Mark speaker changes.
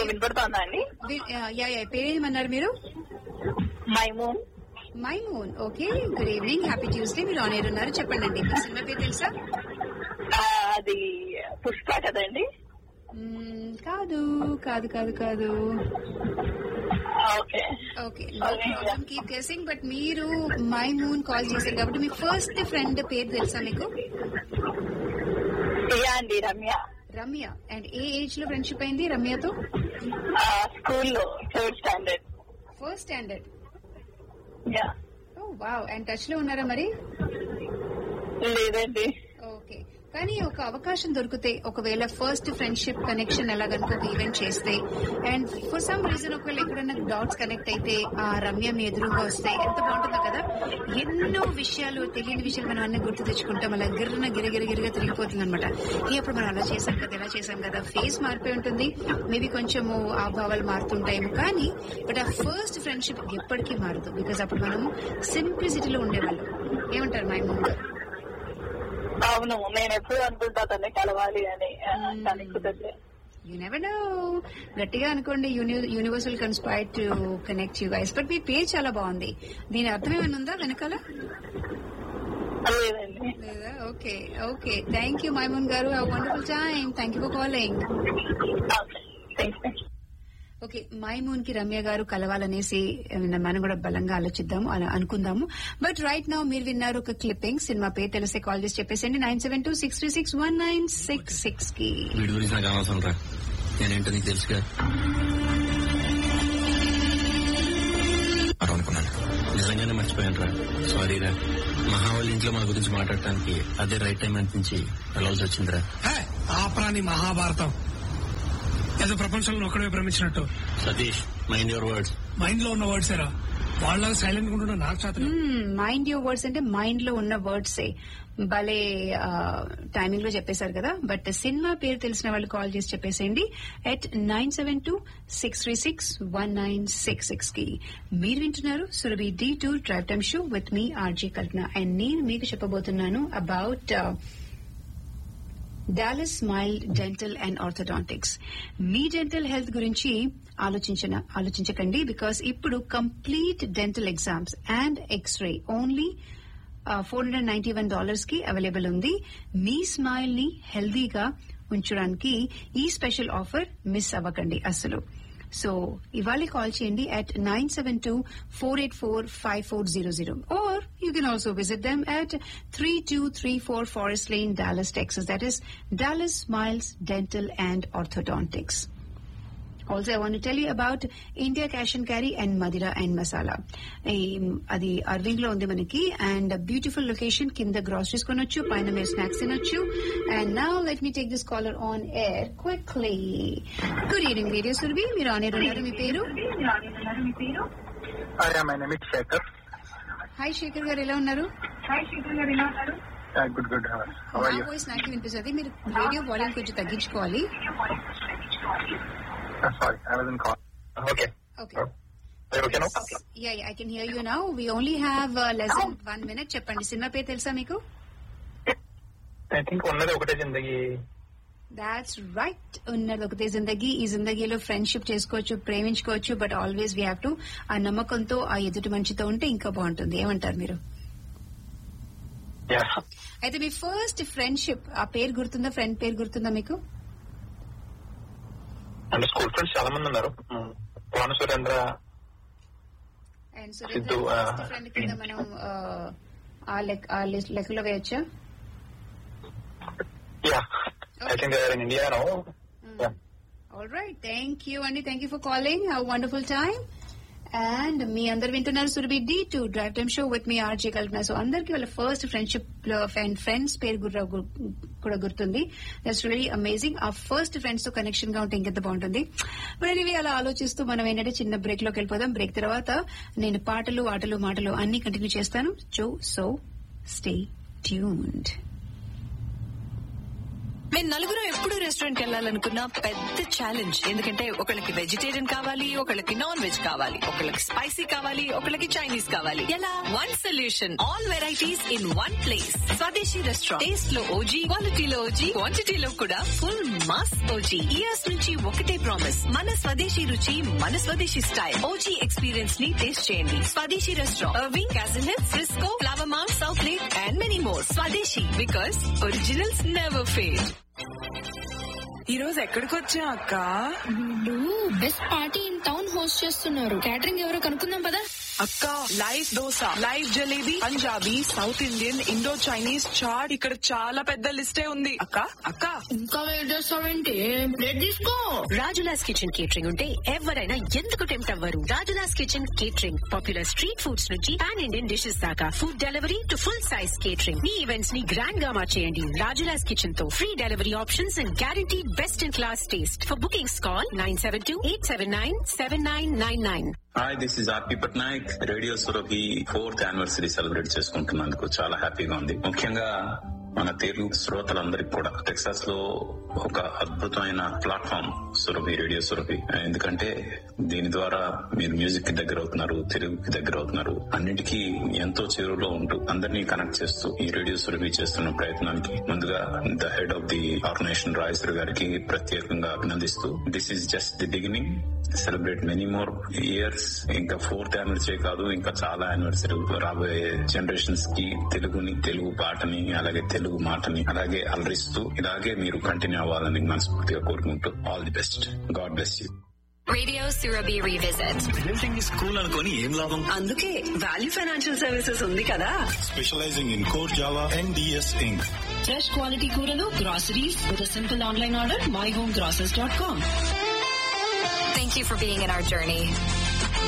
Speaker 1: వినపడుతుందా అండి
Speaker 2: వి- ఆ, యా యా పేరేమన్నారు మీరు
Speaker 1: Maimoon
Speaker 2: my moon okay good evening happy Tuesday మీరు ఆన్ ఎయిర్ ఉన్నారు చెప్పండి అండి మీ సినిమా పేరు తెలుసా
Speaker 1: ఆ, అది పుష్ప కదండి
Speaker 2: మ్మ్, కాదు కాదు కాదు కాదు
Speaker 1: okay
Speaker 2: okay no problem keep guessing but మీరు మై మూన్ కాల్ చేశారు కాబట్టి మీ ఫస్ట్ ఫ్రెండ్ పేరు తెలుసా మీకు
Speaker 1: ప్రియా అండి రమ్య
Speaker 2: రమ్య అండ్ ఏ ఏజ్ లో ఫ్రెండ్షిప్ అయింది రమ్యతో
Speaker 1: ఆ, స్కూల్లో third standard
Speaker 2: first standard
Speaker 1: yeah
Speaker 2: oh wow and touch లో ఉన్నారా మరి
Speaker 1: లేదండి
Speaker 2: ఓకే కానీ ఒక అవకాశం దొరికితే ఒకవేళ ఫస్ట్ ఫ్రెండ్షిప్ కనెక్షన్ ఎలా కనుక ఒక ఈవెంట్ చేస్తే అండ్ ఫర్ సమ్ రీజన్ ఒకవేళ ఎక్కడైనా డాట్స్ కనెక్ట్ అయితే ఆ రమ్య మీ ఎదురుగా వస్తే ఎంత బాగుంటుందో కదా ఎన్నో విషయాలు తెలియని విషయాలు మనం అన్ని గుర్తు తెచ్చుకుంటాం అలా గిర్రన గిరగిర గిరిగా తిరిగిపోతుంది అనమాట అప్పుడు మనం అలా చేసాం కదా ఇలా చేసాం కదా ఫేస్ మారిపోయి ఉంటుంది మేబీ కొంచెము ఆ భావాలు మారుతుంటాయేమో కానీ బట్ ఆ ఫస్ట్ ఫ్రెండ్షిప్ ఎప్పటికీ మారదు బికాస్ అప్పుడు మనము సింప్లిసిటీలో ఉండేవాళ్ళం ఏమంటారు మై ముందు
Speaker 1: అవును నేను ఎప్పుడు అనుకుంటా తన్ని కలవాలి అని ఆ, తనకి కుదరలే
Speaker 2: యూ నెవర్ నో గట్టిగా అనుకోండి universal conspire to connect you guys but మీ పేరు చాలా బాగుంది దీని అర్థం ఏమైనా ఉందా వెనకాల
Speaker 1: లేదండి
Speaker 2: లేదా okay okay thank you Maimoon గారు wonderful time thank you for calling
Speaker 1: okay thanks
Speaker 2: okay Maimoon కి రమ్య గారు కలవాలనేసి ఏమైనా మనం కూడా బలంగా ఆలోచిద్దాము అలా అనుకుందాము బట్ రైట్ నౌ మీరు విన్నారు ఒక క్లిప్పింగ్ సినిమా పేరు తెలిసే కాల్ చేసి చెప్పేసండి nine seven two six three six one nine six six కి
Speaker 3: వీడి గురించి నాకు అనవసరం రా నేనేంటో నీకు తెలుసుగా అలా అనుకున్నాను నిజంగానే మర్చిపోయాను రా సారీ రా మహావాళ్ళ ఇంట్లో మన గురించి మాట్లాడటానికి అదే రైట్ టైం అనిపించి వెళ్ళాల్సి వచ్చిందిరా
Speaker 4: హే, ఆపరాని మహాభారతం ఏదో ప్రపంచంలో ఒక్కడే భ్రమించినట్టు
Speaker 3: Satish mind your words
Speaker 4: mind లో ఉన్న వర్డ్స్ ఏరా వాళ్ళ సైలెంట్ ఉంటున్నా నాకు చేత
Speaker 2: మైండ్ యువర్ వర్డ్స్ అంటే మైండ్ లో ఉన్న వర్డ్స్ భలే టైమింగ్ లో చెప్పేశారు కదా బట్ సినిమా పేరు తెలిసిన వాళ్ళు కాల్ చేసి చెప్పేసేయండి at nine seven two six three six one nine six six కి మీరు వింటున్నారు Surabhi D two drive time show with me RJ Kalpana and నేను మీకు చెప్పబోతున్నాను about Dallas smile dental and orthodontics మీ డెంటల్ హెల్త్ గురించి ఆలోచించిన ఆలోచించకండి బికాస్ ఇప్పుడు complete dental exams and x-ray only four hundred ninety one dollars కి అవైలబుల్ ఉంది మీ స్మైల్ ని హెల్దీగా ఉంచడానికి ఈ స్పెషల్ ఆఫర్ మిస్ అవ్వకండి అసలు సో ఇవాళ కాల్ చేయండి at nine seven two four eight four five four zero zero or you can also visit them at three two three four Forest Lane Dallas Texas that is Dallas smiles dental and orthodontics also I want tell you about India cash and carry and Madira and Masala అది Irving లో ఉంది మనకి and beautiful location కింద groceries కొనొచ్చు పైన మీరు snacks తినొచ్చు and now let me take this caller on air quickly good evening radio Surabhi మీరు ఆన్ ఎయిర్ ఉన్నారు మీ పేరు
Speaker 5: అరే my name it Shekhar
Speaker 2: hi Shekhar గారు ఎలా ఉన్నారు
Speaker 5: గుడ్ గుడ్
Speaker 2: నా వాయిస్ నాకు వినిపిస్తుంది మీరు రేడియో వాల్యూమ్ కొంచెం తగ్గించుకోవాలి
Speaker 5: sorry I was in call okay
Speaker 2: okay
Speaker 5: ఓకేనా
Speaker 2: yeah I can hear you now we only have less than one minute చెప్పండి సినిమా పేరు తెలుసా మీకు
Speaker 5: ఐ థింక్ ఉన్నది ఒకటే జిందగీ
Speaker 2: దాట్స్ రైట్ ఉన్నది ఒకటే జిందగీ ఈ జిందగీలో ఫ్రెండ్షిప్ చేసుకోవచ్చు ప్రేమించుకోవచ్చు but always we have to ఆ నమ్మకంతో ఆ ఎదుటి మనిషితో ఉంటే ఇంకా బాగుంటుంది ఏమంటారు మీరు
Speaker 5: యా
Speaker 2: అయితే మీ ఫస్ట్ ఫ్రెండ్షిప్ ఆ పేరు గుర్తుందా ఫ్రెండ్ పేరు గుర్తుందా మీకు
Speaker 5: అంటే స్కూల్ ఫ్రెండ్స్ చాలా మంది ఉన్నారు పవన్ సురేంద్ర
Speaker 2: అండ్
Speaker 5: సిద్ధు,
Speaker 2: సురేంద్ర
Speaker 5: ఆ,
Speaker 2: ఫస్ట్ ఫ్రెండ్ కింద మనం ఆ, ఆ లెక్ ఆ లిస్ట్ లెక్కలో వేయచ్చా
Speaker 5: yeah I think in India no
Speaker 2: all right thank you అండి thank you for calling have wonderful time and మీ అందరు వింటున్నారు Surabhi D two drive time show with me RJ Kalpana so అందరికి వాళ్ళ ఫస్ట్ ఫ్రెండ్షిప్ లో అండ్ ఫ్రెండ్స్ పేరు గుర్ర- గు- కూడా గుర్తుంది దట్స్ రియలీ అమేజింగ్ ఆ ఫస్ట్ ఫ్రెండ్స్ తో కనెక్షన్ గా ఉంటే ఇంకెంత బాగుంటుంది మరి ఇవి అలా ఆలోచిస్తూ మనం ఏంటంటే చిన్న బ్రేక్ లోకి వెళ్ళిపోదాం బ్రేక్ తర్వాత నేను పాటలు ఆటలు మాటలు అన్ని కంటిన్యూ చేస్తాను సో సో స్టే ట్యూన్డ్
Speaker 6: మేము నలుగురు ఎప్పుడు రెస్టారెంట్ వెళ్ళాలనుకున్న పెద్ద ఛాలెంజ్ ఎందుకంటే ఒకళ్ళకి వెజిటేరియన్ కావాలి ఒకళ్ళకి నాన్ వెజ్ కావాలి ఒకళ్ళకి స్పైసీ కావాలి ఒకళ్ళకి చైనీస్ కావాలి ఎలా one solution all varieties in one place Swadeshi restaurant taste లో ఓజీ క్వాలిటీలో ఓజీ క్వాంటిటీలో కూడా ఫుల్ మాస్ ఓజీ ఇయర్స్ నుంచి ఒకటే ప్రామిస్ మన స్వదేశీ రుచి మన స్వదేశీ స్టైల్ ఓజీ ఎక్స్పీరియన్స్ ని టేస్ట్ చేయండి Swadeshi restaurant Irving Castle Hills Frisco Flower Mound Southlake and many more Swadeshi because originals never fail
Speaker 7: ఈ రోజు ఎక్కడికి వచ్చా అక్క
Speaker 8: వీళ్ళు best party in town host చేస్తున్నారు క్యాటరింగ్ ఎవరో కనుక్కుందాం పదా
Speaker 7: అక్క live dosa live jalebi Punjabi South Indian Indo Chinese chaat ఇక్కడ చాలా పెద్ద లిస్టే ఉంది అక్క అక్క
Speaker 8: ఇంకా వెయిట్ చేస్తావేంటి ప్లేట్ తీసుకో
Speaker 6: రాజులాస్ కిచెన్ కేటరింగ్ ఉంటే ఎవరైనా ఎందుకు టెంప్ట్ అవ్వరు Rajula's kitchen catering popular street foods నుంచి పాన్ ఇండియన్ డిషెస్ దాకా food delivery to full size catering మీ ఈవెంట్స్ ని గ్రాండ్ గా మార్చేయండి రాజులాస్ కిచెన్ తో free delivery options and guarantee best in class taste for bookings call nine seven two eight seven nine seven nine nine nine
Speaker 9: hi this is RP Patnaik radio Surabhi fourth anniversary celebrate చేసుకుంటున్నందుకు చాలా హ్యాపీగా ఉంది ముఖ్యంగా మన తెలుగు శ్రోతలందరికీ కూడా Texas లో ఒక అద్భుతమైన ప్లాట్ఫామ్ సురభి రేడియో సురభి ఎందుకంటే దీని ద్వారా మీరు మ్యూజిక్ కి దగ్గర అవుతున్నారు తెలుగుకి దగ్గర అవుతున్నారు అన్నిటికీ ఎంతో చేరువలో ఉంటూ అందరినీ కనెక్ట్ చేస్తూ ఈ రేడియో సురభి చేస్తున్న ప్రయత్నానికి ముందుగా the head of the organisation Rayasar గారికి ప్రత్యేకంగా అభినందిస్తూ this is just the beginning celebrate many more years ఇంకా ఫోర్త్ యానివర్సరీ కాదు ఇంకా చాలా యానివర్సరీ రాబోయే జనరేషన్స్ కి తెలుగుని తెలుగు పాటని అలాగే తెలుగు మాటని అలాగే అలరిస్తూ ఇలాగే మీరు కంటిన్యూ అవ్వాలని మనస్ఫూర్తిగా కోరుకుంటూ all the best God bless you
Speaker 6: radio Surabhi revisit
Speaker 3: building school అనుకొని ఏం లాభం
Speaker 6: అందుకే వాల్యూ ఫైనాన్షియల్ సర్వీసెస్ ఉంది కదా
Speaker 10: specializing in core Java and DS Inc.
Speaker 8: Fresh quality కూరలు groceries with simple online order my home grocers dot com
Speaker 6: Thank you for being in our journey.